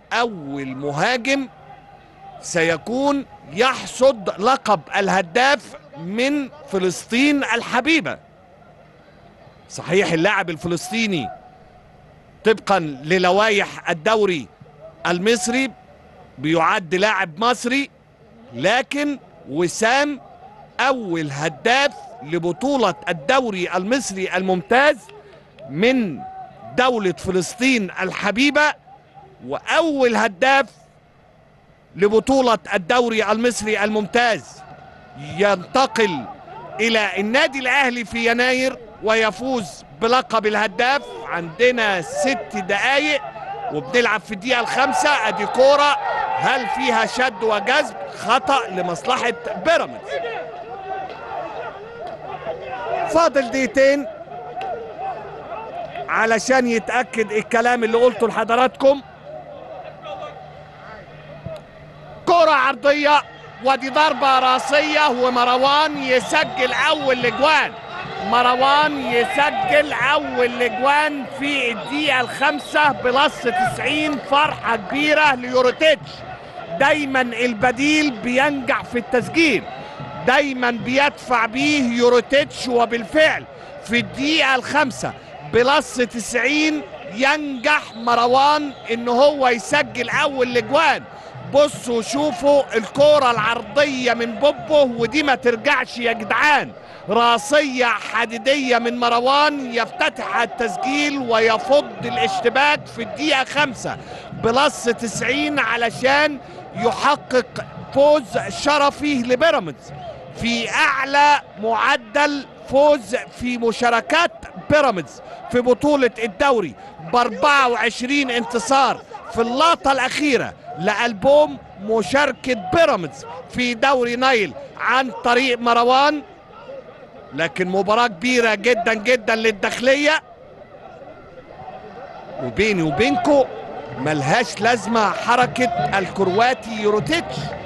اول مهاجم سيكون يحصد لقب الهداف من فلسطين الحبيبه صحيح اللاعب الفلسطيني طبقا للوائح الدوري المصري بيعد لاعب مصري لكن وسام اول هداف لبطولة الدوري المصري الممتاز من دولة فلسطين الحبيبة واول هداف لبطولة الدوري المصري الممتاز ينتقل الى النادي الاهلي في يناير ويفوز بلقب الهداف عندنا ست دقايق وبنلعب في الدقيقة الخامسة ادي كورة هل فيها شد وجذب خطأ لمصلحة بيراميدز فاضل دقيقتين علشان يتأكد الكلام اللي قلته لحضراتكم كرة عرضية ودي ضربة راسية ومروان يسجل أول لجوان مروان يسجل أول لجوان في الدقيقة الخامسة بلس 90 فرحة كبيرة ليوروتيتش دايما البديل بينجح في التسجيل دايما بيدفع بيه يوروتيتش وبالفعل في الدقيقة الخامسة بلس 90 ينجح مروان ان هو يسجل اول لجوان بصوا شوفوا الكرة العرضية من بوبو ودي ما ترجعش يا جدعان راسية حديدية من مروان يفتتح التسجيل ويفض الاشتباك في الدقيقة خمسة بلس 90 علشان يحقق فوز شرفي لبيراميدز في اعلى معدل فوز في مشاركات بيراميدز في بطولة الدوري ب 24 انتصار في اللقطة الأخيرة لألبوم مشاركة بيراميدز في دوري نايل عن طريق مروان لكن مباراة كبيرة جدا جدا للداخلية وبيني وبينكو ملهاش لازمة حركة الكرواتي يوروتيتش